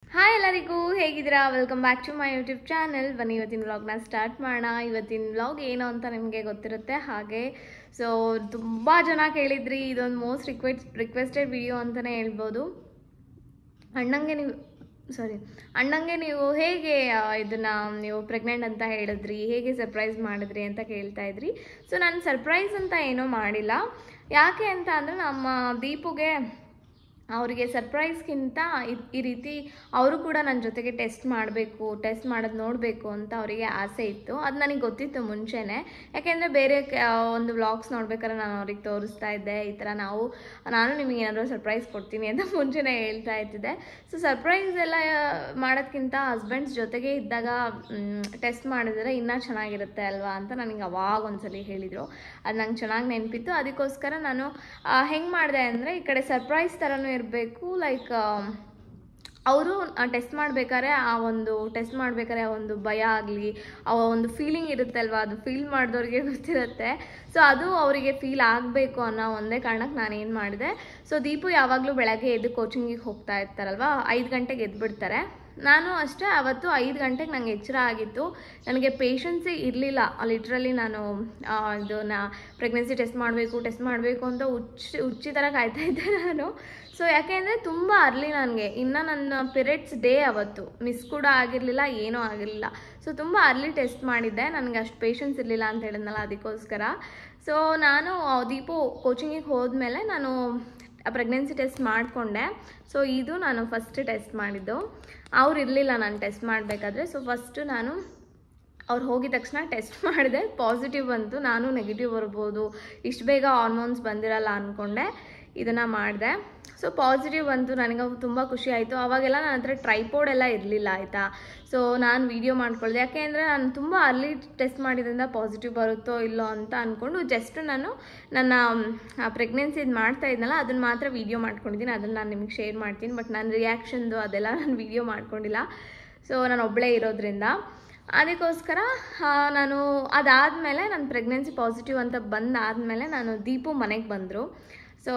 hi ಎಲ್ಲರಿಗೂ ಹೇಗಿದ್ದೀರಾ welcome back to my YouTube channel ಬನ್ನಿ ಇವತ್ತಿನ ವ್ಲಾಗ್ನ ಸ್ಟಾರ್ಟ್ ಮಾಡೋಣ ಇವತ್ತಿನ ವ್ಲಾಗ್ ಏನು ಅಂತ ನಿಮಗೆ ಗೊತ್ತಿರುತ್ತೆ ಹಾಗೆ ಸೊ ತುಂಬ ಜನ ಕೇಳಿದ್ರಿ ಇದೊಂದು ಮೋಸ್ಟ್ ರಿಕ್ವೆಸ್ಟ್ ರಿಕ್ವೆಸ್ಟೆಡ್ ವಿಡಿಯೋ ಅಂತಲೇ ಹೇಳ್ಬೋದು ಅಣ್ಣಂಗೆ ನೀವು ಸಾರಿ ಅಣ್ಣಂಗೆ ನೀವು ಹೇಗೆ ಆ, ಇದನ್ನ ನೀವು ಪ್ರೆಗ್ನೆಂಟ್ ಅಂತ ಹೇಳಿದ್ರಿ ಹೇಗೆ ಸರ್ಪ್ರೈಸ್ ಮಾಡಿದ್ರಿ ಅಂತ ಕೇಳ್ತಾ ಇದ್ರಿ ಸೊ ನಾನು ಸರ್ಪ್ರೈಸ್ ಅಂತ ಏನೂ ಮಾಡಿಲ್ಲ ಯಾಕೆ ಅಂತ ಅಂದರೆ ನಮ್ಮ ದೀಪುಗೆ ಅವರಿಗೆ ಸರ್ಪ್ರೈಸ್ಗಿಂತ ಇ- ಈ ರೀತಿ ಅವರು ಕೂಡ ನನ್ನ ಜೊತೆಗೆ ಟೆಸ್ಟ್ ಮಾಡಬೇಕು ಟೆಸ್ಟ್ ಮಾಡೋದು ನೋಡಬೇಕು ಅಂತ ಅವರಿಗೆ ಆಸೆ ಇತ್ತು ಅದು ನನಗೆ ಗೊತ್ತಿತ್ತು ಮುಂಚೆನೇ ಯಾಕೆಂದರೆ ಬೇರೆ ಕ- ಒಂದು ವ್ಲಾಗ್ಸ್ ನೋಡ್ಬೇಕಾದ್ರೆ ನಾನು ಅವ್ರಿಗೆ ತೋರಿಸ್ತಾ ಇದ್ದೆ ಈ ಥರ ನಾವು ನಾನು ನಿಮಗೆ ಏನಾದರೂ ಸರ್ಪ್ರೈಸ್ ಕೊಡ್ತೀನಿ ಅಂತ ಮುಂಚೆನೇ ಹೇಳ್ತಾ ಇರ್ತಿದ್ದೆ ಸೊ ಸರ್ಪ್ರೈಸ್ ಎಲ್ಲ ಮಾಡೋದ್ಕಿಂತ ಹಸ್ಬೆಂಡ್ಸ್ ಜೊತೆಗೆ ಇದ್ದಾಗ ಟೆಸ್ಟ್ ಮಾಡಿದ್ರೆ ಇನ್ನೂ ಚೆನ್ನಾಗಿರುತ್ತೆ ಅಲ್ವಾ ಅಂತ ನನಗೆ ಅವಾಗ ಒಂದ್ಸಲಿ ಹೇಳಿದರು ಅದು ನಂಗೆ ಚೆನ್ನಾಗಿ ನೆನಪಿತ್ತು ಅದಕ್ಕೋಸ್ಕರ ನಾನು ಹೆಂಗೆ ಮಾಡಿದೆ ಅಂದರೆ ಈ ಕಡೆ ಸರ್ಪ್ರೈಸ್ ಥರನೂ ಇರಬೇಕು ಲೈಕ್ ಅವರು ಟೆಸ್ಟ್ ಮಾಡ್ಬೇಕಾದ್ರೆ ಆ ಒಂದು ಟೆಸ್ಟ್ ಮಾಡ್ಬೇಕಾದ್ರೆ ಆ ಒಂದು ಭಯ ಆಗಲಿ ಆ ಒಂದು ಫೀಲಿಂಗ್ ಇರುತ್ತೆ ಅಲ್ವಾ ಅದು ಫೀಲ್ ಮಾಡಿದವ್ರಿಗೆ ಗೊತ್ತಿರುತ್ತೆ ಸೊ ಅದು ಅವರಿಗೆ ಫೀಲ್ ಆಗಬೇಕು ಅನ್ನೋ ಒಂದೇ ಕಾರಣಕ್ಕೆ ನಾನು ಏನು ಮಾಡಿದೆ ಸೊ ದೀಪು ಯಾವಾಗಲೂ ಬೆಳಗ್ಗೆ ಎದ್ದು ಕೋಚಿಂಗಿಗೆ ಹೋಗ್ತಾ ಇರ್ತಾರಲ್ವ ಐದು ಗಂಟೆಗೆ ಎದ್ಬಿಡ್ತಾರೆ ನಾನು ಅಷ್ಟೇ ಅವತ್ತು ಐದು ಗಂಟೆಗೆ ನಂಗೆ ಎಚ್ಚರ ಆಗಿತ್ತು ನನಗೆ ಪೇಷನ್ಸೇ ಇರಲಿಲ್ಲ ಲಿಟ್ರಲಿ ನಾನು ಆ, ಇದು ನಾ ಪ್ರೆಗ್ನೆನ್ಸಿ ಟೆಸ್ಟ್ ಮಾಡಬೇಕು ಟೆಸ್ಟ್ ಮಾಡಬೇಕು ಅಂತ ಹುಚ್ಚಿ ಹುಚ್ಚಿ ಥರ ಕಾಯ್ತಾ ಇದ್ದೆ ನಾನು ಸೊ ಯಾಕೆಂದರೆ ತುಂಬ ಅರ್ಲಿ ನನಗೆ ಇನ್ನು ನನ್ನ ಪಿರಿಯಡ್ಸ್ ಡೇ ಅವತ್ತು ಮಿಸ್ ಕೂಡ ಆಗಿರಲಿಲ್ಲ ಏನೂ ಆಗಿರಲಿಲ್ಲ ಸೊ ತುಂಬ ಅರ್ಲಿ ಟೆಸ್ಟ್ ಮಾಡಿದ್ದೆ ನನಗೆ ಅಷ್ಟು ಪೇಷನ್ಸ್ ಇರಲಿಲ್ಲ ಅಂತ ಹೇಳಿದ್ನಲ್ಲ ಅದಕ್ಕೋಸ್ಕರ ಸೊ ನಾನು ಆ, ದೀಪು ಕೋಚಿಂಗಿಗೆ ಹೋದ್ಮೇಲೆ ನಾನು ಪ್ರೆಗ್ನೆನ್ಸಿ ಟೆಸ್ಟ್ ಮಾಡಿಕೊಂಡೆ ಸೊ ಇದು ನಾನು ಫಸ್ಟ್ ಟೆಸ್ಟ್ ಮಾಡಿದ್ದು ಅವ್ರು ಇರಲಿಲ್ಲ ನಾನು ಟೆಸ್ಟ್ ಮಾಡಬೇಕಾದ್ರೆ ಸೊ ಫಸ್ಟು ನಾನು ಅವ್ರು ಹೋಗಿದ ತಕ್ಷಣ ಟೆಸ್ಟ್ ಮಾಡಿದೆ ಪಾಸಿಟಿವ್ ಬಂತು ನಾನು ನೆಗೆಟಿವ್ ಬರ್ಬೋದು ಇಷ್ಟು ಬೇಗ ಹಾರ್ಮೋನ್ಸ್ ಬಂದಿರಲ್ಲ ಅಂದ್ಕೊಂಡೆ ಇದನ್ನು ಮಾಡಿದೆ ಸೊ ಪಾಸಿಟಿವ್ ಬಂತು ನನಗೆ ತುಂಬ ಖುಷಿ ಆಯಿತು ಅವಾಗೆಲ್ಲ ನನ್ನ ಹತ್ರ ಟ್ರೈಪೋಡ್ ಎಲ್ಲ ಇರಲಿಲ್ಲ ಆಯಿತಾ ಸೊ ನಾನು ವೀಡಿಯೋ ಮಾಡ್ಕೊಳ್ದೆ ಯಾಕೆ ಅಂದರೆ ನಾನು ತುಂಬ ಅರ್ಲಿ ಟೆಸ್ಟ್ ಮಾಡಿದ್ರಿಂದ ಪಾಸಿಟಿವ್ ಬರುತ್ತೋ ಇಲ್ಲೋ ಅಂತ ಅಂದ್ಕೊಂಡು ಜಸ್ಟ್ ನಾನು ನನ್ನ ಪ್ರೆಗ್ನೆನ್ಸಿದು ಮಾಡ್ತಾ ಇದ್ನಲ್ಲ ಅದನ್ನು ಮಾತ್ರ ವೀಡಿಯೋ ಮಾಡ್ಕೊಂಡಿದ್ದೀನಿ ಅದನ್ನು ನಾನು ನಿಮಗೆ ಶೇರ್ ಮಾಡ್ತೀನಿ ಬಟ್ ನನ್ನ ರಿಯಾಕ್ಷನ್ದು ಅದೆಲ್ಲ ನಾನು ವೀಡಿಯೋ ಮಾಡ್ಕೊಂಡಿಲ್ಲ ಸೊ ನಾನು ಒಬ್ಬಳೇ ಇರೋದ್ರಿಂದ ಅದಕ್ಕೋಸ್ಕರ ಆ, ನಾನು ಅದಾದಮೇಲೆ ನನ್ನ ಪ್ರೆಗ್ನೆನ್ಸಿ ಪಾಸಿಟಿವ್ ಅಂತ ಬಂದಾದಮೇಲೆ ನಾನು ದೀಪು ಮನೆಗೆ ಬಂದರು ಸೊ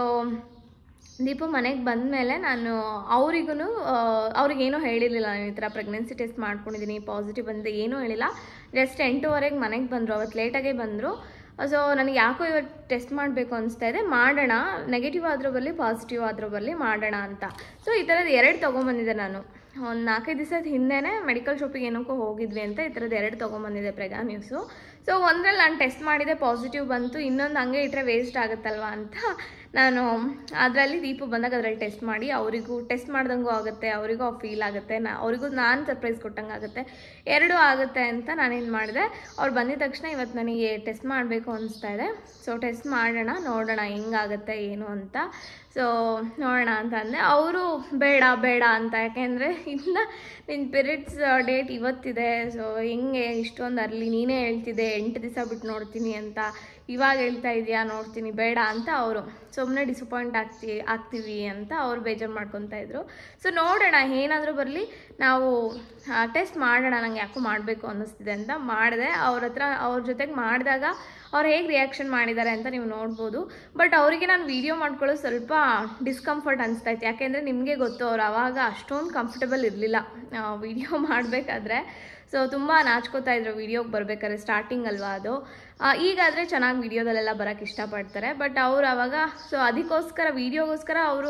ದೀಪು ಮನೆಗೆ ಬಂದಮೇಲೆ ನಾನು ಅವರಿಗೂ ಅವ್ರಿಗೇನೂ ಹೇಳಿರಲಿಲ್ಲ ನಾನು ಈ ಥರ ಪ್ರೆಗ್ನೆನ್ಸಿ ಟೆಸ್ಟ್ ಮಾಡ್ಕೊಂಡಿದ್ದೀನಿ ಪಾಸಿಟಿವ್ ಬಂದಿದೆ ಏನೂ ಹೇಳಿಲ್ಲ ಜಸ್ಟ್ ಎಂಟೂವರೆಗೆ ಮನೆಗೆ ಬಂದರು ಅವತ್ತು ಲೇಟಾಗೇ ಬಂದರು ಸೊ ನನಗೆ ಯಾಕೋ ಇವತ್ತು ಟೆಸ್ಟ್ ಮಾಡಬೇಕು ಅನಿಸ್ತಾ ಇದೆ ಮಾಡೋಣ ನೆಗೆಟಿವ್ ಆದರೂ ಬರಲಿ ಪಾಸಿಟಿವ್ ಆದರೂ ಬರಲಿ ಮಾಡೋಣ ಅಂತ ಸೊ ಈ ಥರದ್ದು ಎರಡು ತೊಗೊಂಬಂದಿದ್ದೆ ನಾನು ಒಂದು ನಾಲ್ಕೈದು ದಿವಸದ ಹಿಂದೆನೇ ಮೆಡಿಕಲ್ ಶಾಪಿಗೆ ಏನಕ್ಕೋ ಹೋಗಿದ್ವಿ ಅಂತ ಈ ಥರದ್ದು ಎರಡು ತೊಗೊಂಬಂದಿದ್ದೆ ಪ್ರೆಗಾ ನ್ಯೂಸು ಸೊ ಒಂದ್ರಲ್ಲಿ ನಾನು ಟೆಸ್ಟ್ ಮಾಡಿದೆ ಪಾಸಿಟಿವ್ ಬಂತು ಇನ್ನೊಂದು ಹಂಗೆ ಇಟ್ಟರೆ ವೇಸ್ಟ್ ಆಗುತ್ತಲ್ವ ಅಂತ ನಾನು ಅದರಲ್ಲಿ ದೀಪು ಬಂದಾಗ ಅದರಲ್ಲಿ ಟೆಸ್ಟ್ ಮಾಡಿ ಅವರಿಗೂ ಟೆಸ್ಟ್ ಮಾಡ್ದಂಗೂ ಆಗುತ್ತೆ ಅವರಿಗೂ ಫೀಲ್ ಆಗುತ್ತೆ ನಾ ಅವರಿಗೂ ನಾನು ಸರ್ಪ್ರೈಸ್ ಕೊಟ್ಟಂಗೆ ಆಗುತ್ತೆ ಎರಡೂ ಆಗುತ್ತೆ ಅಂತ ನಾನೇನು ಮಾಡಿದೆ ಅವ್ರು ಬಂದಿದ ತಕ್ಷಣ ಇವತ್ತು ನನಗೆ ಟೆಸ್ಟ್ ಮಾಡಬೇಕು ಅನಿಸ್ತಾ ಇದೆ ಸೊ ಟೆಸ್ಟ್ ಮಾಡೋಣ ನೋಡೋಣ ಹೆಂಗಾಗುತ್ತೆ ಏನು ಅಂತ ಸೊ ನೋಡೋಣ ಅಂತ ಅಂದೆ ಅವರು ಬೇಡ ಬೇಡ ಅಂತ ಯಾಕೆಂದರೆ ಇನ್ನು ನಿನ್ನ ಪಿರಿಯಡ್ಸ್ ಡೇಟ್ ಇವತ್ತಿದೆ ಸೊ ಹೆಂಗೆ ಇಷ್ಟೊಂದು ಅರ್ಲಿ ನೀನೇ ಹೇಳ್ತಿದ್ದೆ ಎಂಟು ದಿವಸ ಬಿಟ್ಟು ನೋಡ್ತೀನಿ ಅಂತ ಇವಾಗ ಹೇಳ್ತಾ ಇದೆಯಾ ನೋಡ್ತೀನಿ ಬೇಡ ಅಂತ ಅವರು ಸುಮ್ಮನೆ ಡಿಸಪಾಯಿಂಟ್ ಆಗ್ತಿ ಆಗ್ತೀವಿ ಅಂತ ಅವ್ರು ಬೇಜಾರು ಮಾಡ್ಕೊತಾ ಇದ್ರು ಸೊ ನೋಡೋಣ ಏನಾದರೂ ಬರಲಿ ನಾವು ಟೆಸ್ಟ್ ಮಾಡೋಣ ನಂಗೆ ಯಾಕೋ ಮಾಡಬೇಕು ಅನ್ನಿಸ್ತಿದೆ ಅಂತ ಮಾಡಿದೆ ಅವ್ರ ಹತ್ರ ಅವ್ರ ಜೊತೆಗೆ ಮಾಡಿದಾಗ ಅವ್ರು ಹೇಗೆ ರಿಯಾಕ್ಷನ್ ಮಾಡಿದ್ದಾರೆ ಅಂತ ನೀವು ನೋಡ್ಬೋದು ಬಟ್ ಅವರಿಗೆ ನಾನು ವೀಡಿಯೋ ಮಾಡ್ಕೊಳ್ಳೋ ಸ್ವಲ್ಪ ಡಿಸ್ಕಂಫರ್ಟ್ ಅನಿಸ್ತಾ ಇತ್ತು ಯಾಕೆಂದರೆ ನಿಮಗೆ ಗೊತ್ತು ಅವ್ರು ಆವಾಗ ಅಷ್ಟೊಂದು ಕಂಫರ್ಟಬಲ್ ಇರಲಿಲ್ಲ ವೀಡಿಯೋ ಮಾಡಬೇಕಾದ್ರೆ ಸೊ ತುಂಬ ನಾಚ್ಕೋತಾ ಇದ್ರು ವೀಡಿಯೋಗೆ ಬರ್ಬೇಕಾದ್ರೆ ಸ್ಟಾರ್ಟಿಂಗ್ ಅಲ್ವಾ ಅದು ಆ, ಈಗಾದರೆ ಚೆನ್ನಾಗಿ ವೀಡಿಯೋದಲ್ಲೆಲ್ಲ ಬರೋಕ್ಕೆ ಇಷ್ಟಪಡ್ತಾರೆ ಬಟ್ ಅವ್ರು ಅವಾಗ ಸೊ ಅದಕ್ಕೋಸ್ಕರ ವೀಡಿಯೋಗೋಸ್ಕರ ಅವರು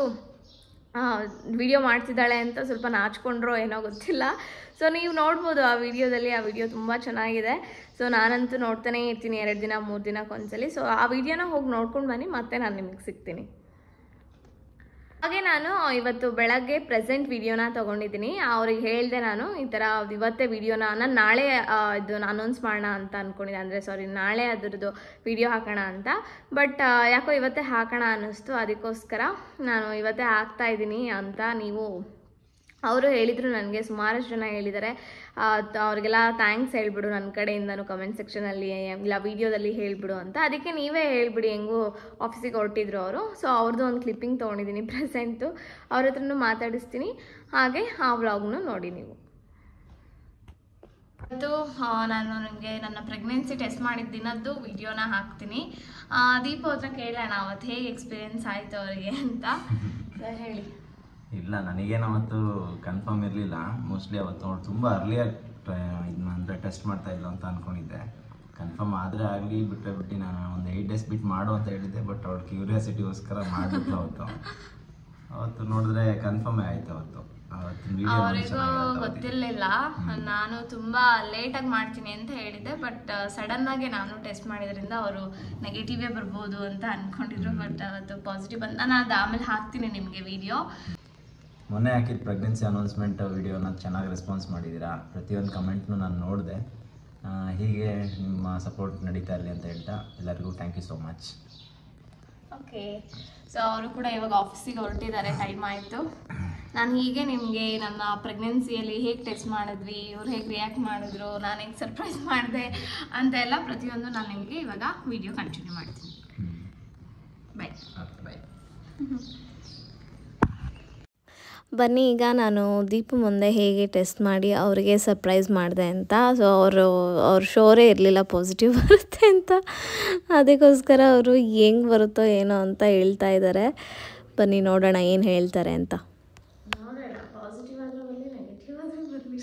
ವಿಡಿಯೋ ಮಾಡ್ತಿದ್ದಾಳೆ ಅಂತ ಸ್ವಲ್ಪ ನಾಚ್ಕೊಂಡ್ರೋ ಏನೋ ಗೊತ್ತಿಲ್ಲ ಸೊ ನೀವು ನೋಡ್ಬೋದು ಆ ವಿಡಿಯೋದಲ್ಲಿ ಆ ವಿಡಿಯೋ ತುಂಬ ಚೆನ್ನಾಗಿದೆ ಸೊ ನಾನಂತೂ ನೋಡ್ತಾನೇ ಇರ್ತೀನಿ ಎರಡು ದಿನ ಮೂರು ದಿನಕ್ಕೊಂದ್ಸಲಿ ಸೊ ಆ ವಿಡಿಯೋನ ಹೋಗಿ ನೋಡ್ಕೊಂಡು ಬನ್ನಿ ಮತ್ತೆ ನಾನು ನಿಮಗೆ ಸಿಗ್ತೀನಿ ಹಾಗೆ ನಾನು ಇವತ್ತು ಬೆಳಗ್ಗೆ ಪ್ರೆಸೆಂಟ್ ವಿಡಿಯೋನ ತೊಗೊಂಡಿದ್ದೀನಿ ಅವ್ರಿಗೆ ಹೇಳಿದೆ ನಾನು ಈ ಥರ ಇವತ್ತೇ ವಿಡಿಯೋನ ನಾನು ನಾಳೆ ಆ, ಇದು ಅನೌನ್ಸ್ ಮಾಡೋಣ ಅಂತ ಅಂದ್ಕೊಂಡಿದ್ದೆ ಅಂದರೆ ಸಾರಿ ನಾಳೆ ಅದರದ್ದು ವಿಡಿಯೋ ಹಾಕೋಣ ಅಂತ ಬಟ್ ಯಾಕೋ ಇವತ್ತೇ ಹಾಕೋಣ ಅನ್ನಿಸ್ತು ಅದಕ್ಕೋಸ್ಕರ ನಾನು ಇವತ್ತೇ ಹಾಕ್ತಾ ಇದ್ದೀನಿ ಅಂತ ನೀವು ಅವರು ಹೇಳಿದರು ನನಗೆ ಸುಮಾರಷ್ಟು ಜನ ಹೇಳಿದ್ದಾರೆ ಆ, ತ- ಅವ್ರಿಗೆಲ್ಲ ಥ್ಯಾಂಕ್ಸ್ ಹೇಳ್ಬಿಡು ನನ್ನ ಕಡೆಯಿಂದನೂ ಕಮೆಂಟ್ ಸೆಕ್ಷನಲ್ಲಿ ಇಲ್ಲ ವೀಡಿಯೋದಲ್ಲಿ ಹೇಳಿಬಿಡು ಅಂತ ಅದಕ್ಕೆ ನೀವೇ ಹೇಳ್ಬಿಡಿ ಹೆಂಗೂ ಆಫೀಸಿಗೆ ಹೊರಟಿದ್ರು ಅವರು ಸೊ ಅವ್ರದ್ದು ಒಂದು ಕ್ಲಿಪ್ಪಿಂಗ್ ತೊಗೊಂಡಿದ್ದೀನಿ ಪ್ರೆಸೆಂಟು ಅವ್ರ ಹತ್ರನೂ ಮಾತಾಡಿಸ್ತೀನಿ ಹಾಗೆ ಆ ವ್ಲಾಗ್ನು ನೋಡಿ ನೀವು ಇವತ್ತು ಆ, ನಾನು ನಿಮಗೆ ನನ್ನ ಪ್ರೆಗ್ನೆನ್ಸಿ ಟೆಸ್ಟ್ ಮಾಡಿದ ದಿನದ್ದು ವಿಡಿಯೋನ ಹಾಕ್ತೀನಿ ಆ, ದೀಪು ಹತ್ರ ಕೇಳೋಣ ಅವತ್ತು ಹೇಗೆ ಎಕ್ಸ್ಪೀರಿಯನ್ಸ್ ಆಯಿತು ಅವರಿಗೆ ಅಂತ So, ಹೇಳಿ ಇಲ್ಲ ನನಗೇನು ಅವತ್ತು ಕನ್ಫರ್ಮ್ ಇರಲಿಲ್ಲ ಮೋಸ್ಟ್ಲಿ ಅವತ್ತು ಅವ್ರು ತುಂಬ ಅರ್ಲಿಯಾಗಿ ಇದನ್ನ ಅಂದರೆ ಟೆಸ್ಟ್ ಮಾಡ್ತಾ ಇದ್ಲು ಅಂತ ಅಂದ್ಕೊಂಡಿದ್ದೆ ಕನ್ಫರ್ಮ್ ಆದರೆ ಆಗಲಿ ಬಿಟ್ಟರೆ ಬಿಟ್ಟು ನಾನು ಒಂದು ಏಯ್ಟ್ ಡೇಸ್ ಬಿಟ್ಟು ಮಾಡು ಅಂತ ಹೇಳಿದ್ದೆ ಬಟ್ ಅವಳು ಕ್ಯೂರಿಯಾಸಿಟಿಗೋಸ್ಕರ ಮಾಡಿಬಿಟ್ಲು ಅವತ್ತು ಅವತ್ತು ನೋಡಿದ್ರೆ ಕನ್ಫರ್ಮೇ ಆಯ್ತು ಅವತ್ತು ಅವತ್ತಿನ ವಿಡಿಯೋ ಅವರಿಗೂ ಗೊತ್ತಿರಲಿಲ್ಲ ನಾನು ತುಂಬ ಲೇಟಾಗಿ ಮಾಡ್ತೀನಿ ಅಂತ ಹೇಳಿದ್ದೆ ಬಟ್ ಸಡನ್ ಆಗಿ ನಾನು ಟೆಸ್ಟ್ ಮಾಡಿದ್ರಿಂದ ಅವರು ನೆಗೆಟಿವೇ ಬರ್ಬೋದು ಅಂತ ಅನ್ಕೊಂಡಿದ್ರು ಬಟ್ ಅವತ್ತು ಪಾಸಿಟಿವ್ ಬಂದು ನಾನು ಅದು ಆಮೇಲೆ ಹಾಕ್ತೀನಿ ನಿಮಗೆ ವಿಡಿಯೋ ಮೊನ್ನೆ ಹಾಕಿದ ಪ್ರೆಗ್ನೆನ್ಸಿ ಅನೌನ್ಸ್ಮೆಂಟ್ ವಿಡಿಯೋನ ಚೆನ್ನಾಗಿ ರೆಸ್ಪಾನ್ಸ್ ಮಾಡಿದ್ದೀರಾ ಪ್ರತಿಯೊಂದು ಕಮೆಂಟ್ನು ನಾನು ನೋಡಿದೆ ಹೀಗೆ ನಿಮ್ಮ ಸಪೋರ್ಟ್ ನಡೀತಾ ಇರಲಿ ಅಂತ ಹೇಳ್ತಾ ಎಲ್ಲರಿಗೂ thank you so much okay so ಅವರು ಕೂಡ ಇವಾಗ ಆಫೀಸಿಗೆ ಹೊರಟಿದ್ದಾರೆ ಟೈಮ್ ಆಯಿತು ನಾನು ಹೀಗೆ ನಿಮಗೆ ನನ್ನ ಪ್ರೆಗ್ನೆನ್ಸಿಯಲ್ಲಿ ಹೇಗೆ ಟೆಸ್ಟ್ ಮಾಡಿದ್ವಿ ಇವ್ರು ಹೇಗೆ ರಿಯಾಕ್ಟ್ ಮಾಡಿದ್ರು ನಾನು ಹೇಗೆ ಸರ್ಪ್ರೈಸ್ ಮಾಡಿದೆ ಅಂತ ಎಲ್ಲ ಪ್ರತಿಯೊಂದು ನಾನು ನಿಮಗೆ ಇವಾಗ ವಿಡಿಯೋ ಕಂಟಿನ್ಯೂ ಮಾಡ್ತೀನಿ ಬಾಯ್ ಓಕೆ ಬಾಯ್ ಬನ್ನಿ ಈಗ ನಾನು ದೀಪು ಮುಂದೆ ಹೇಗೆ ಟೆಸ್ಟ್ ಮಾಡಿ ಅವರಿಗೆ ಸರ್ಪ್ರೈಸ್ ಮಾಡಿದೆ ಅಂತ ಸೊ ಅವರು ಅವ್ರ ಶೋರೇ ಇರಲಿಲ್ಲ ಪಾಸಿಟಿವ್ ಬರುತ್ತೆ ಅಂತ ಅದಕ್ಕೋಸ್ಕರ ಅವರು ಹೆಂಗೆ ಬರುತ್ತೋ ಏನೋ ಅಂತ ಹೇಳ್ತಾ ಇದ್ದಾರೆ ಬನ್ನಿ ನೋಡೋಣ ಏನು ಹೇಳ್ತಾರೆ ಅಂತ ನೋಡೋಣ ಪಾಸಿಟಿವ್ ಆದ್ರೂ ಬರಲಿ ನೆಗೆಟಿವ್ ಆದ್ರೂ ಬರಲಿ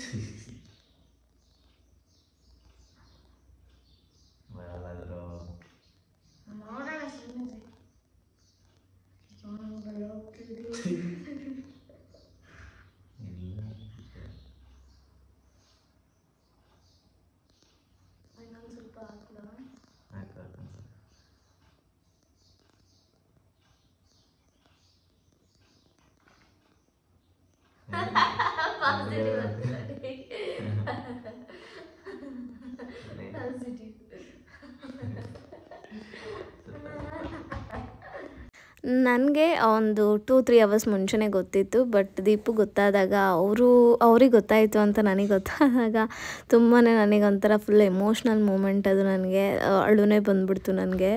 ಯಾರಾದರೂ ನೋಡೋಣ ಸುಮ್ಮನೆ ಇಲ್ಲ ಇನ್ನೊಂದು ಸ್ವಲ್ಪ ಹಾಕ್ಲಾ ಆಯ್ತು ಆಯ್ತು ನನಗೆ ಒಂದು ಟೂ ತ್ರೀ ಅವರ್ಸ್ ಮುಂಚೆನೇ ಗೊತ್ತಿತ್ತು ಬಟ್ ದೀಪು ಗೊತ್ತಾದಾಗ ಅವರು ಅವ್ರಿಗೆ ಗೊತ್ತಾಯಿತು ಅಂತ ನನಗೆ ಗೊತ್ತಾದಾಗ ತುಂಬಾ ನನಗೆ ಒಂಥರ ಫುಲ್ ಎಮೋಷ್ನಲ್ ಮೂಮೆಂಟ್ ಅದು ನನಗೆ ಅಳುನೇ ಬಂದ್ಬಿಡ್ತು ನನಗೆ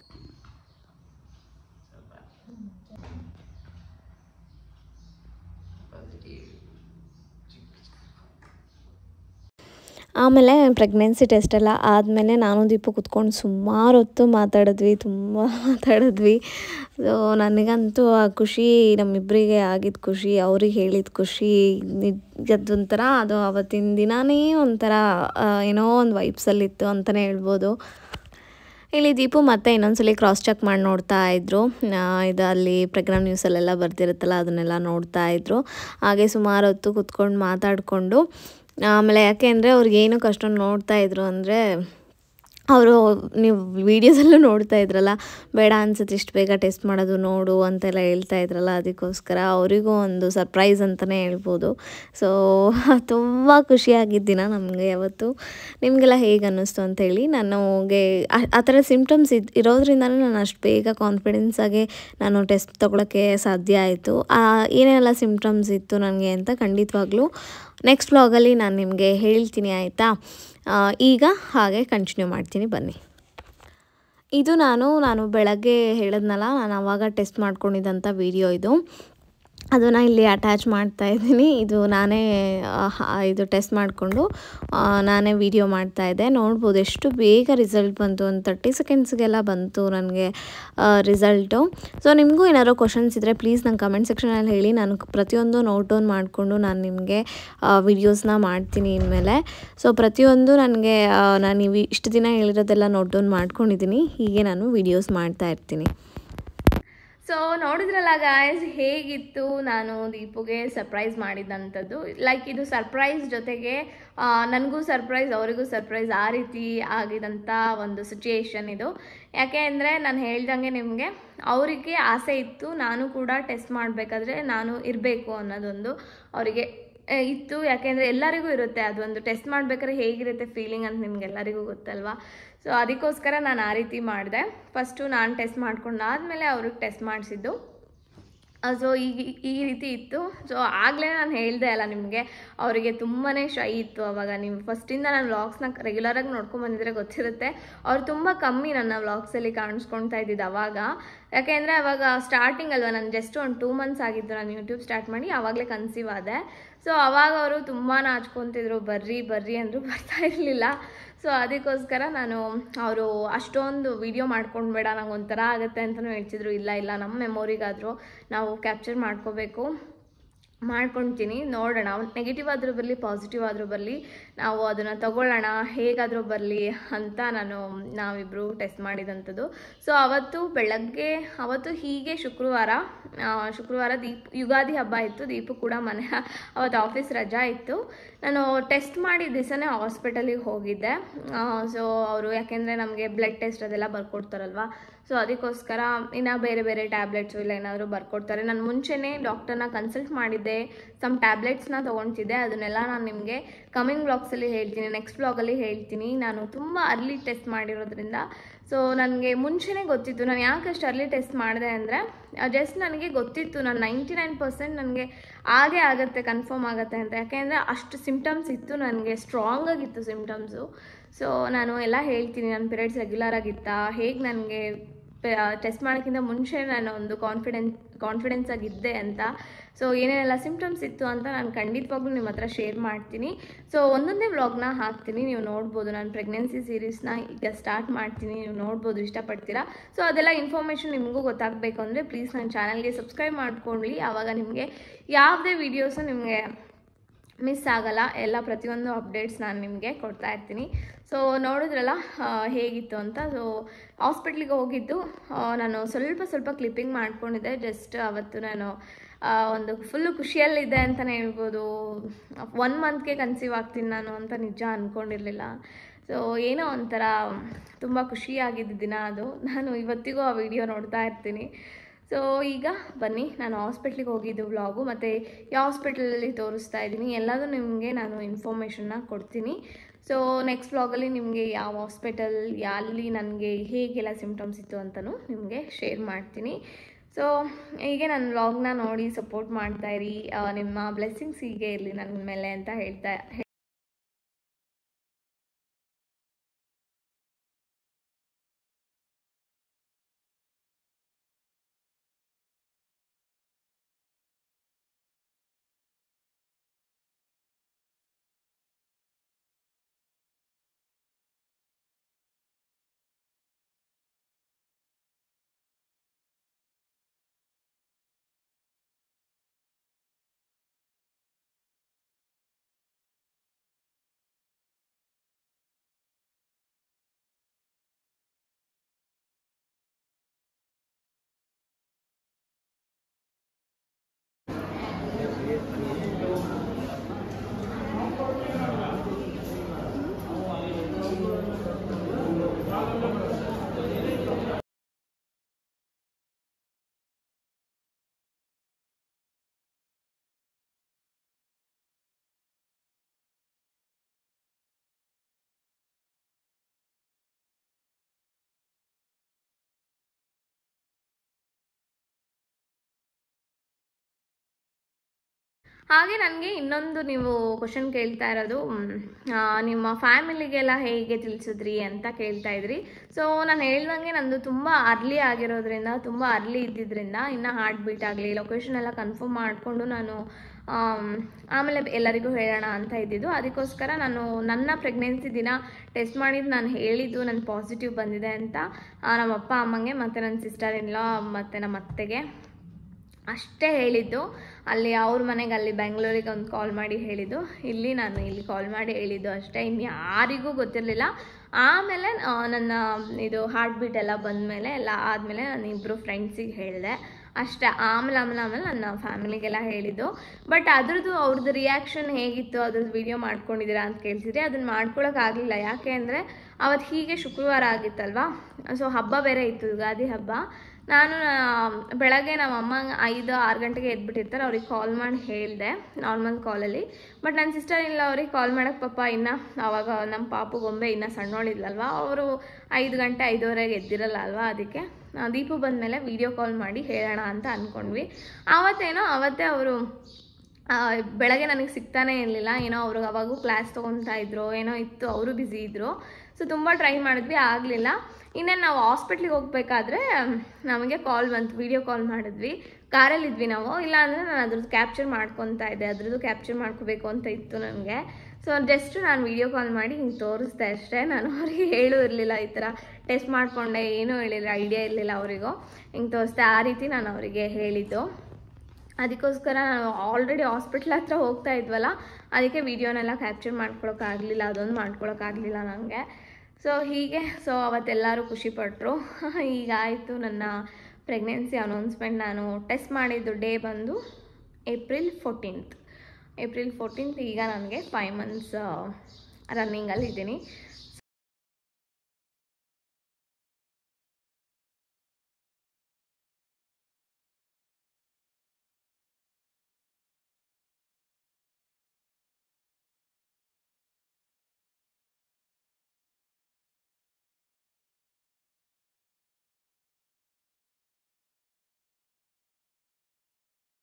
ಆಮೇಲೆ ಪ್ರೆಗ್ನೆನ್ಸಿ ಟೆಸ್ಟ್ ಎಲ್ಲ ಆದಮೇಲೆ ನಾನು ದೀಪು ಕುತ್ಕೊಂಡು ಸುಮಾರು ಹೊತ್ತು ಮಾತಾಡಿದ್ವಿ ತುಂಬ ಮಾತಾಡಿದ್ವಿ ಸೊ ನನಗಂತೂ ಆ ಖುಷಿ ನಮ್ಮಿಬ್ಬರಿಗೆ ಆಗಿದ್ದ ಖುಷಿ ಅವ್ರಿಗೆ ಹೇಳಿದ ಖುಷಿ ಅದೊಂಥರ ಅದು ಅವತ್ತಿನ ದಿನಾನೇ ಒಂಥರ ಆ, ಏನೋ ಒಂದು ವೈಬ್ಸಲ್ಲಿತ್ತು ಅಂತಲೇ ಹೇಳ್ಬೋದು ಇಲ್ಲಿ ದೀಪು ಮತ್ತೆ ಇನ್ನೊಂದ್ಸಲಿ ಕ್ರಾಸ್ ಚೆಕ್ ಮಾಡಿ ನೋಡ್ತಾ ಇದ್ರು ಆ, ಇದು ಅಲ್ಲಿ ಪ್ರೋಗ್ರಾಮ್ ನ್ಯೂಸಲ್ಲೆಲ್ಲ ಬರ್ತಿರುತ್ತಲ್ಲ ಅದನ್ನೆಲ್ಲ ನೋಡ್ತಾ ಇದ್ರು ಹಾಗೆ ಸುಮಾರು ಹೊತ್ತು ಕುತ್ಕೊಂಡು ಮಾತಾಡಿಕೊಂಡು ಆಮೇಲೆ ಯಾಕೆ ಅಂದರೆ ಅವ್ರಿಗೆ ಏನಕ್ಕೆ ಅಷ್ಟೊಂದು ನೋಡ್ತಾ ಇದ್ರು ಅಂದರೆ ಅವರು ನೀವು ವೀಡಿಯೋಸಲ್ಲೂ ನೋಡ್ತಾ ಇದ್ರಲ್ಲ ಬೇಡ ಅನ್ಸುತ್ತೆ ಇಷ್ಟು ಬೇಗ ಟೆಸ್ಟ್ ಮಾಡೋದು ನೋಡು ಅಂತೆಲ್ಲ ಹೇಳ್ತಾ ಇದ್ರಲ್ಲ ಅದಕ್ಕೋಸ್ಕರ ಅವರಿಗೂ ಒಂದು ಸರ್ಪ್ರೈಸ್ ಅಂತಲೇ ಹೇಳ್ಬೋದು ಸೊ ತುಂಬ ಖುಷಿಯಾಗಿದ್ದ ದಿನ ನಮಗೆ ಯಾವತ್ತು ನಿಮಗೆಲ್ಲ ಹೇಗೆ ಅನ್ನಿಸ್ತು ಅಂತೇಳಿ ನನಗೆ ಆ- ಆ ಥರ ಸಿಮ್ಟಮ್ಸ್ ಇದು ಇರೋದ್ರಿಂದಲೂ ನಾನು ಅಷ್ಟು ಬೇಗ ಕಾನ್ಫಿಡೆನ್ಸಾಗಿ ನಾನು ಟೆಸ್ಟ್ ತೊಗೊಳಕ್ಕೆ ಸಾಧ್ಯ ಆಯಿತು ಏನೆಲ್ಲ ಸಿಮ್ಟಮ್ಸ್ ಇತ್ತು ನನಗೆ ಅಂತ ಖಂಡಿತವಾಗ್ಲೂ ನೆಕ್ಸ್ಟ್ ವ್ಲಾಗಲ್ಲಿ ನಾನು ನಿಮಗೆ ಹೇಳ್ತೀನಿ ಆಯಿತಾ ಈಗ ಹಾಗೆ ಕಂಟಿನ್ಯೂ ಮಾಡ್ತೀನಿ ಬನ್ನಿ ಇದು ನಾನು ನಾನು ಬೆಳಗ್ಗೆ ಹೇಳಿದ್ನಲ್ಲ ನಾನು ಆವಾಗ ಟೆಸ್ಟ್ ಮಾಡ್ಕೊಂಡಿದ್ದಂಥ ವಿಡಿಯೋ ಇದು ಅದನ್ನು ಇಲ್ಲಿ ಅಟ್ಯಾಚ್ ಮಾಡ್ತಾ ಇದ್ದೀನಿ ಇದು ನಾನೇ ಆ, ಹ- ಇದು ಟೆಸ್ಟ್ ಮಾಡಿಕೊಂಡು ನಾನೇ ವಿಡಿಯೋ ಮಾಡ್ತಾ ಇದ್ದೆ ನೋಡ್ಬೋದು ಎಷ್ಟು ಬೇಗ ರಿಸಲ್ಟ್ ಬಂತು ಒಂದು ತರ್ಟಿ ಸೆಕೆಂಡ್ಸ್ಗೆಲ್ಲ ಬಂತು ನನಗೆ ರಿಸಲ್ಟು ಸೊ ನಿಮಗೂ ಏನಾದ್ರು ಕ್ವಶನ್ಸ್ ಇದ್ದರೆ ಪ್ಲೀಸ್ ನಂಗೆ ಕಮೆಂಟ್ ಸೆಕ್ಷನಲ್ಲಿ ಹೇಳಿ ನಾನು ಪ್ರತಿಯೊಂದು ನೋಟ್ ಡೌನ್ ಮಾಡಿಕೊಂಡು ನಾನು ನಿಮಗೆ ವಿಡಿಯೋಸ್ನ ಮಾಡ್ತೀನಿ ಇನ್ಮೇಲೆ ಸೊ ಪ್ರತಿಯೊಂದು ನನಗೆ ನಾನು ಇವು ಇಷ್ಟು ದಿನ ಹೇಳಿರೋದೆಲ್ಲ ನೋಟ್ ಡೌನ್ ಮಾಡ್ಕೊಂಡಿದ್ದೀನಿ ಹೀಗೆ ನಾನು ವಿಡಿಯೋಸ್ ಮಾಡ್ತಾ ಇರ್ತೀನಿ ಸೊ ನೋಡಿದ್ರಲ್ಲ ಗಾಯ್ಸ್ ಹೇಗಿತ್ತು ನಾನು ದೀಪುಗೆ ಸರ್ಪ್ರೈಸ್ ಮಾಡಿದಂಥದ್ದು ಲೈಕ್ ಇದು ಸರ್ಪ್ರೈಸ್ ಜೊತೆಗೆ ನನಗೂ ಸರ್ಪ್ರೈಸ್ ಅವರಿಗೂ ಸರ್ಪ್ರೈಸ್ ಆ ರೀತಿ ಆಗಿದಂಥ ಒಂದು ಸಿಚುಯೇಷನ್ ಇದು ಯಾಕೆ ಅಂದರೆ ನಾನು ಹೇಳ್ದಂಗೆ ನಿಮಗೆ ಅವರಿಗೆ ಆಸೆ ಇತ್ತು ನಾನು ಕೂಡ ಟೆಸ್ಟ್ ಮಾಡಬೇಕಾದ್ರೆ ನಾನು ಇರಬೇಕು ಅನ್ನೋದೊಂದು ಅವರಿಗೆ ಆ, ಇತ್ತು ಯಾಕೆಂದರೆ ಎಲ್ಲರಿಗೂ ಇರುತ್ತೆ ಅದೊಂದು ಟೆಸ್ಟ್ ಮಾಡ್ಬೇಕಾದ್ರೆ ಹೇಗಿರುತ್ತೆ ಫೀಲಿಂಗ್ ಅಂತ ನಿಮ್ಗೆಲ್ಲರಿಗೂ ಗೊತ್ತಲ್ವಾ ಸೊ ಅದಕ್ಕೋಸ್ಕರ ನಾನು ಆ ರೀತಿ ಮಾಡಿದೆ ಫಸ್ಟು ನಾನು ಟೆಸ್ಟ್ ಮಾಡ್ಕೊಂಡಾದ್ಮೇಲೆ ಅವ್ರಿಗೆ ಟೆಸ್ಟ್ ಮಾಡಿಸಿದ್ದು ಸೊ ಈಗ ಈ ರೀತಿ ಇತ್ತು ಸೊ ಆಗಲೇ ನಾನು ಹೇಳಿದೆ ಅಲ್ಲ ನಿಮಗೆ ಅವರಿಗೆ ತುಂಬಾ ಶೈ ಇತ್ತು ಅವಾಗ ನೀವು ಫಸ್ಟಿಂದ ನಾನು ವ್ಲಾಗ್ಸ್ನ ರೆಗ್ಯುಲರಾಗಿ ನೋಡ್ಕೊಂಬಂದಿದ್ರೆ ಗೊತ್ತಿರುತ್ತೆ ಅವ್ರು ತುಂಬ ಕಮ್ಮಿ ನನ್ನ ವ್ಲಾಗ್ಸಲ್ಲಿ ಕಾಣಿಸ್ಕೊಳ್ತಾ ಇದ್ದಿದ್ದು ಅವಾಗ ಯಾಕೆಂದರೆ ಅವಾಗ ಸ್ಟಾರ್ಟಿಂಗ್ ಅಲ್ವಾ ನಾನು ಜಸ್ಟ್ ಒಂದು ಟೂ ಮಂತ್ಸ್ ಆಗಿದ್ದು ನಾನು ಯೂಟ್ಯೂಬ್ ಸ್ಟಾರ್ಟ್ ಮಾಡಿ ಆವಾಗಲೇ ಕನ್ಸೀವ್ ಆದೆ ಸೊ ಅವಾಗ ಅವರು ತುಂಬ ನಾಚ್ಕೊತಿದ್ರು ಬರ್ರಿ ಬರ್ರಿ ಅಂದರು ಬರ್ತಾ ಇರಲಿಲ್ಲ ಸೊ ಅದಕ್ಕೋಸ್ಕರ ನಾನು ಅವರು ಅಷ್ಟೊಂದು ವಿಡಿಯೋ ಮಾಡ್ಕೊಂಡ್ಬೇಡ ನಂಗೆ ಒಂಥರ ಆಗುತ್ತೆ ಅಂತಲೂ ಹೇಳ್ತಿದ್ರು ಇಲ್ಲ ಇಲ್ಲ ನಮ್ಮ ಮೆಮೊರಿಗಾದರೂ ನಾವು ಕ್ಯಾಪ್ಚರ್ ಮಾಡ್ಕೋಬೇಕು ಮಾಡ್ಕೊಳ್ತೀನಿ ನೋಡೋಣ ನೆಗೆಟಿವ್ ಆದರೂ ಬರಲಿ ಪಾಸಿಟಿವ್ ಆದರೂ ಬರಲಿ ನಾವು ಅದನ್ನು ತಗೊಳ್ಳೋಣ ಹೇಗಾದರೂ ಬರಲಿ ಅಂತ ನಾನು ನಾವಿಬ್ಬರು ಟೆಸ್ಟ್ ಮಾಡಿದಂಥದ್ದು ಸೊ ಅವತ್ತು ಬೆಳಗ್ಗೆ ಅವತ್ತು ಹೀಗೆ ಶುಕ್ರವಾರ ಆ, ಶುಕ್ರವಾರ ದೀಪ್ ಯುಗಾದಿ ಹಬ್ಬ ಇತ್ತು ದೀಪು ಕೂಡ ಮನೆ ಅವತ್ತು ಆಫೀಸ್ ರಜಾ ಇತ್ತು ನಾನು ಟೆಸ್ಟ್ ಮಾಡಿದ ದಿವಸನೇ ಹಾಸ್ಪಿಟಲಿಗೆ ಹೋಗಿದ್ದೆ ಸೊ ಅವರು ಯಾಕೆಂದರೆ ನಮಗೆ ಬ್ಲಡ್ ಟೆಸ್ಟ್ ಅದೆಲ್ಲ ಬರ್ಕೊಡ್ತಾರಲ್ವ ಸೊ ಅದಕ್ಕೋಸ್ಕರ ಇನ್ನು ಬೇರೆ ಬೇರೆ ಟ್ಯಾಬ್ಲೆಟ್ಸು ಇಲ್ಲ ಏನಾದರೂ ಬರ್ಕೊಡ್ತಾರೆ ನಾನು ಮುಂಚೆನೇ ಡಾಕ್ಟರ್ನ ಕನ್ಸಲ್ಟ್ ಮಾಡಿದ್ದೆ ಸಮ್ ಟ್ಯಾಬ್ಲೆಟ್ಸ್ನ ತೊಗೊಳ್ತಿದ್ದೆ ಅದನ್ನೆಲ್ಲ ನಾನು ನಿಮಗೆ ಕಮಿಂಗ್ ಬ್ಲಾಗ್ಸಲ್ಲಿ ಹೇಳ್ತೀನಿ ನೆಕ್ಸ್ಟ್ ಬ್ಲಾಗಲ್ಲಿ ಹೇಳ್ತೀನಿ ನಾನು ತುಂಬ ಅರ್ಲಿ ಟೆಸ್ಟ್ ಮಾಡಿರೋದ್ರಿಂದ ಸೊ ನನಗೆ ಮುಂಚೆನೇ ಗೊತ್ತಿತ್ತು ನಾನು ಯಾಕಷ್ಟು ಅರ್ಲಿ ಟೆಸ್ಟ್ ಮಾಡಿದೆ ಅಂದರೆ ಜಸ್ಟ್ ನನಗೆ ಗೊತ್ತಿತ್ತು ನಾನು ನೈಂಟಿ ನೈನ್ ಪರ್ಸೆಂಟ್ ನನಗೆ ಆಗೇ ಆಗುತ್ತೆ ಕನ್ಫರ್ಮ್ ಆಗುತ್ತೆ ಅಂತ ಯಾಕೆಂದರೆ ಅಷ್ಟು ಸಿಮ್ಟಮ್ಸ್ ಇತ್ತು ನನಗೆ ಸ್ಟ್ರಾಂಗ್ ಆಗಿತ್ತು ಸಿಮ್ಟಮ್ಸು ಸೊ ನಾನು ಎಲ್ಲ ಹೇಳ್ತೀನಿ ನನ್ನ ಪೀರಿಯಡ್ಸ್ ರೆಗ್ಯುಲರ್ ಆಗಿತ್ತಾ ಹೇಗೆ ನನಗೆ ಟೆಸ್ಟ್ ಮಾಡೋಕ್ಕಿಂತ ಮುಂಚೆ ನಾನು ಒಂದು ಕಾನ್ಫಿಡೆನ್ಸ್ ಕಾನ್ಫಿಡೆನ್ಸ್ ಆಗಿದ್ದೆ ಅಂತ ಸೊ ಏನೇನೆಲ್ಲ ಸಿಮ್ಟಮ್ಸ್ ಇತ್ತು ಅಂತ ನಾನು ಖಂಡಿತವಾಗ್ಲೂ ನಿಮ್ಮ ಹತ್ರ ಶೇರ್ ಮಾಡ್ತೀನಿ ಸೊ ಒಂದೊಂದೇ ವ್ಲಾಗ್ನ ಹಾಕ್ತೀನಿ ನೀವು ನೋಡ್ಬೋದು ನಾನು ಪ್ರೆಗ್ನೆನ್ಸಿ ಸೀರೀಸ್ನ ಈಗ ಸ್ಟಾರ್ಟ್ ಮಾಡ್ತೀನಿ ನೀವು ನೋಡ್ಬೋದು ಇಷ್ಟಪಡ್ತೀರಾ ಸೊ ಅದೆಲ್ಲ ಇನ್ಫಾರ್ಮೇಷನ್ ನಿಮಗೂ ಗೊತ್ತಾಗಬೇಕು ಅಂದರೆ ಪ್ಲೀಸ್ ನನ್ನ ಚಾನಲ್ಗೆ ಸಬ್ಸ್ಕ್ರೈಬ್ ಮಾಡ್ಕೊಳ್ಳಿ ಆವಾಗ ನಿಮಗೆ ಯಾವುದೇ ವೀಡಿಯೋಸು ನಿಮಗೆ ಮಿಸ್ ಆಗಲ್ಲ ಎಲ್ಲ ಪ್ರತಿಯೊಂದು ಅಪ್ಡೇಟ್ಸ್ ನಾನು ನಿಮಗೆ ಕೊಡ್ತಾ ಇರ್ತೀನಿ ಸೊ ನೋಡಿದ್ರಲ್ಲ ಆ, ಹೇಗಿತ್ತು ಅಂತ ಸೊ ಹಾಸ್ಪಿಟ್ಲಿಗೆ ಹೋಗಿದ್ದು ಆ, ನಾನು ಸ್ವಲ್ಪ ಸ್ವಲ್ಪ ಕ್ಲಿಪ್ಪಿಂಗ್ ಮಾಡ್ಕೊಂಡಿದ್ದೆ ಜಸ್ಟ್ ಅವತ್ತು ನಾನು ಆ, ಒಂದು ಫುಲ್ಲು ಖುಷಿಯಲ್ಲಿದ್ದೆ ಅಂತಲೇ ಹೇಳ್ಬೋದು ಒನ್ ಮಂತ್ಗೆ ಕನ್ಸೀವ್ ಆಗ್ತೀನಿ ನಾನು ಅಂತ ನಿಜ ಅಂದ್ಕೊಂಡಿರಲಿಲ್ಲ ಸೊ ಏನೋ ಒಂಥರ ತುಂಬ ಖುಷಿಯಾಗಿದ್ದ ದಿನ ಅದು ನಾನು ಇವತ್ತಿಗೂ ಆ ವಿಡಿಯೋ ನೋಡ್ತಾ ಇರ್ತೀನಿ ಸೊ ಈಗ ಬನ್ನಿ ನಾನು ಹಾಸ್ಪಿಟ್ಲಿಗೆ ಹೋಗಿದ್ದು ವ್ಲಾಗು ಮತ್ತು ಯಾವ ಹಾಸ್ಪಿಟಲಲ್ಲಿ ತೋರಿಸ್ತಾ ಇದ್ದೀನಿ ಎಲ್ಲದೂ ನಿಮಗೆ ನಾನು ಇನ್ಫಾರ್ಮೇಷನ್ನ ಕೊಡ್ತೀನಿ ಸೊ ನೆಕ್ಸ್ಟ್ ವ್ಲಾಗಲ್ಲಿ ನಿಮಗೆ ಯಾವ ಹಾಸ್ಪಿಟಲ್ ಅಲ್ಲಿ ನನಗೆ ಹೇಗೆಲ್ಲ ಸಿಮ್ಟಮ್ಸ್ ಇತ್ತು ಅಂತಲೂ ನಿಮಗೆ ಶೇರ್ ಮಾಡ್ತೀನಿ ಸೊ ಹೀಗೆ ನನ್ನ ವ್ಲಾಗ್ನ ನೋಡಿ ಸಪೋರ್ಟ್ ಮಾಡ್ತಾ ಇರಿ ಆ, ನಿಮ್ಮ ಬ್ಲೆಸ್ಸಿಂಗ್ಸ್ ಹೀಗೆ ಇರಲಿ ನನ್ನ ಮೇಲೆ ಅಂತ ಹೇಳ್ತಾ ಹಾಗೆ ನನಗೆ ಇನ್ನೊಂದು ನೀವು ಕ್ವಶನ್ ಕೇಳ್ತಾ ಇರೋದು ಮ್, ಆ, ನಿಮ್ಮ ಫ್ಯಾಮಿಲಿಗೆಲ್ಲ ಹೇಗೆ ತಿಳಿಸಿದ್ರಿ ಅಂತ ಕೇಳ್ತಾ ಇದ್ರಿ ಸೊ ನಾನು ಹೇಳ್ದಂಗೆ ನಂದು ತುಂಬ ಅರ್ಲಿ ಆಗಿರೋದ್ರಿಂದ ತುಂಬ ಅರ್ಲಿ ಇದ್ದಿದ್ದರಿಂದ ಇನ್ನು ಹಾರ್ಟ್ ಬೀಟ್ ಆಗಲಿ ಲೊಕೇಶನ್ ಎಲ್ಲ ಕನ್ಫರ್ಮ್ ಮಾಡಿಕೊಂಡು ನಾನು ಆಮ್, ಆಮೇಲೆ ಎಲ್ಲರಿಗೂ ಹೇಳೋಣ ಅಂತ ಇದ್ದಿದ್ದು ಅದಕ್ಕೋಸ್ಕರ ನಾನು ನನ್ನ ಪ್ರೆಗ್ನೆನ್ಸಿ ದಿನ ಟೆಸ್ಟ್ ಮಾಡಿದ್ದು ನಾನು ಹೇಳಿದ್ದು ನನ್ನ ಪಾಸಿಟಿವ್ ಬಂದಿದೆ ಅಂತ ಆ, ನಮ್ಮ ಅಪ್ಪ ಅಮ್ಮಂಗೆ ಮತ್ತು ನನ್ನ ಸಿಸ್ಟರ್ ಇನ್ಲಾ ಮತ್ತು ನಮ್ಮ ಅತ್ತೆಗೆ ಅಷ್ಟೇ ಹೇಳಿದ್ದು ಅಲ್ಲಿ ಅವ್ರ ಮನೆಗೆ ಅಲ್ಲಿ ಬೆಂಗಳೂರಿಗೆ ಒಂದು ಕಾಲ್ ಮಾಡಿ ಹೇಳಿದ್ದು ಇಲ್ಲಿ ನಾನು ಇಲ್ಲಿ ಕಾಲ್ ಮಾಡಿ ಹೇಳಿದ್ದು ಅಷ್ಟೇ ಇನ್ಯಾರಿಗೂ ಗೊತ್ತಿರಲಿಲ್ಲ ಆಮೇಲೆ ಆ, ನನ್ನ ಇದು ಹಾರ್ಟ್ ಬೀಟ್ ಎಲ್ಲ ಬಂದಮೇಲೆ ಎಲ್ಲ ಆದಮೇಲೆ ನಾನು ಇಬ್ಬರು ಫ್ರೆಂಡ್ಸಿಗೆ ಹೇಳಿದೆ ಅಷ್ಟೇ ಆಮೇಲೆ ಆಮೇಲೆ ಆಮೇಲೆ ನನ್ನ ಫ್ಯಾಮಿಲಿಗೆಲ್ಲ ಹೇಳಿದ್ದು ಬಟ್ ಅದ್ರದ್ದು ಅವ್ರದ್ದು ರಿಯಾಕ್ಷನ್ ಹೇಗಿತ್ತು ಅದ್ರದ್ದು ವಿಡಿಯೋ ಮಾಡ್ಕೊಂಡಿದ್ದೀರಾ ಅಂತ ಕೇಳ್ತಿದ್ರೆ ಅದನ್ನು ಮಾಡ್ಕೊಳಕ್ಕಾಗಲಿಲ್ಲ ಯಾಕೆ ಅಂದರೆ ಅವತ್ತು ಹೀಗೆ ಶುಕ್ರವಾರ ಆಗಿತ್ತಲ್ವಾ ಸೊ ಹಬ್ಬ ಬೇರೆ ಇತ್ತು ಯುಗಾದಿ ಹಬ್ಬ ನಾನು ಆ, ಬೆಳಗ್ಗೆ ನಮ್ಮ ಅಮ್ಮ ಐದು ಆರು ಗಂಟೆಗೆ ಎದ್ಬಿಟ್ಟಿರ್ತಾರೆ ಅವ್ರಿಗೆ ಕಾಲ್ ಮಾಡಿ ಹೇಳಿದೆ ನಾರ್ಮಲ್ ಕಾಲಲ್ಲಿ ಬಟ್ ನನ್ನ ಸಿಸ್ಟರ್ ಇಲ್ಲ ಅವ್ರಿಗೆ ಕಾಲ್ ಮಾಡೋಕ್ಕೆ ಪಾಪ ಇನ್ನು ಆವಾಗ ನಮ್ಮ ಪಾಪು ಗೊಂಬೆ ಇನ್ನೂ ಸಣ್ಣೋಳಿದ್ಲಲ್ವ ಅವರು ಐದು ಗಂಟೆ ಐದುವರೆಗೆ ಎದ್ದಿರಲ್ಲ ಅಲ್ವಾ ಅದಕ್ಕೆ ಆ, ದೀಪು ಬಂದಮೇಲೆ ವೀಡಿಯೋ ಕಾಲ್ ಮಾಡಿ ಹೇಳೋಣ ಅಂತ ಅಂದ್ಕೊಂಡ್ವಿ ಆವತ್ತೇನೋ ಅವತ್ತೇ ಅವರು ಆ, ಬೆಳಗ್ಗೆ ನನಗೆ ಸಿಗ್ತಾನೆ ಇರಲಿಲ್ಲ ಏನೋ ಅವರು ಅವಾಗೂ ಕ್ಲಾಸ್ ತೊಗೊತಾ ಇದ್ರು ಏನೋ ಇತ್ತು ಅವರು ಬ್ಯುಸಿ ಇದ್ದರು ಸೊ ತುಂಬ ಟ್ರೈ ಮಾಡಿದ್ವಿ ಆಗಲಿಲ್ಲ ಇನ್ನೇನು ನಾವು ಹಾಸ್ಪಿಟ್ಲಿಗೆ ಹೋಗ್ಬೇಕಾದ್ರೆ ನಮಗೆ ಕಾಲ್ ಬಂತು ವೀಡಿಯೋ ಕಾಲ್ ಮಾಡಿದ್ವಿ ಕಾರಲ್ಲಿದ್ವಿ ನಾವು ಇಲ್ಲ ಅಂದರೆ ನಾನು ಅದ್ರದ್ದು ಕ್ಯಾಪ್ಚರ್ ಮಾಡ್ಕೊತಾ ಇದ್ದೆ ಅದ್ರದ್ದು ಕ್ಯಾಪ್ಚರ್ ಮಾಡ್ಕೋಬೇಕು ಅಂತ ಇತ್ತು ನನಗೆ ಸೊ ಜಸ್ಟ್ ನಾನು ವೀಡಿಯೋ ಕಾಲ್ ಮಾಡಿ ಹಿಂಗೆ ತೋರಿಸ್ದೆ ಅಷ್ಟೇ ನಾನು ಅವ್ರಿಗೆ ಹೇಳೂ ಇರಲಿಲ್ಲ ಈ ಥರ ಟೆಸ್ಟ್ ಮಾಡಿಕೊಂಡೆ ಏನೂ ಹೇಳಿಲ್ಲ ಐಡಿಯಾ ಇರಲಿಲ್ಲ ಅವರಿಗೂ ಹಿಂಗೆ ತೋರಿಸ್ದೆ ಆ ರೀತಿ ನಾನು ಅವರಿಗೆ ಹೇಳಿದ್ದು ಅದಕ್ಕೋಸ್ಕರ ನಾನು ಆಲ್ರೆಡಿ ಹಾಸ್ಪಿಟ್ಲ್ ಹತ್ರ ಹೋಗ್ತಾ ಇದ್ವಲ್ಲ ಅದಕ್ಕೆ ವೀಡಿಯೋನೆಲ್ಲ ಕ್ಯಾಪ್ಚರ್ ಮಾಡ್ಕೊಳಕ್ಕಾಗಲಿಲ್ಲ ಅದೊಂದು ಮಾಡ್ಕೊಳಕ್ಕಾಗಲಿಲ್ಲ ನನಗೆ ಸೊ ಹೀಗೆ ಸೊ ಅವತ್ತೆಲ್ಲರೂ ಖುಷಿಪಟ್ಟರು ಈಗ ಆಯಿತು ನನ್ನ ಪ್ರೆಗ್ನೆನ್ಸಿ ಅನೌನ್ಸ್ಮೆಂಟ್ ನಾನು ಟೆಸ್ಟ್ ಮಾಡಿದ್ದು ಡೇ ಬಂದು ಏಪ್ರಿಲ್ ಫೋರ್ಟೀನ್ತ್ ಏಪ್ರಿಲ್ ಫೋರ್ಟೀನ್ತ್ ಈಗ ನನಗೆ ಫೈವ್ ಮಂತ್ಸ್ ರನ್ನಿಂಗಲ್ಲಿ ಇದ್ದೀನಿ